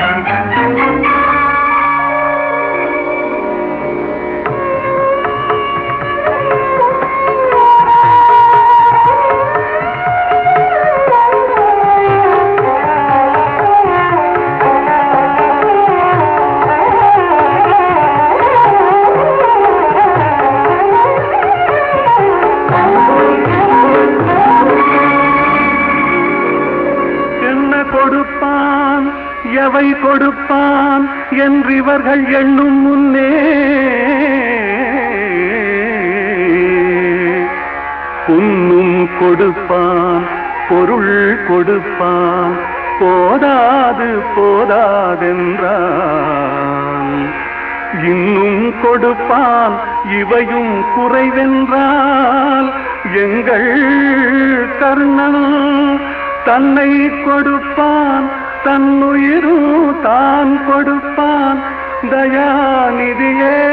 என்ன கொடுப்பான் எவை கொடுப்பான் என்று இவர்கள் எண்ணும் முன்னே புண்ணும் கொடுப்பான் பொருள் கொடுப்பான் போதாது போதாதென்றான் இன்னும் கொடுப்பான் இவையும் குறைவென்றால் எங்கள் கர்ணன் தன்னை கொடுப்பான் தன்னுயிரும் தான் கொடுப்பான் தயாநிதியே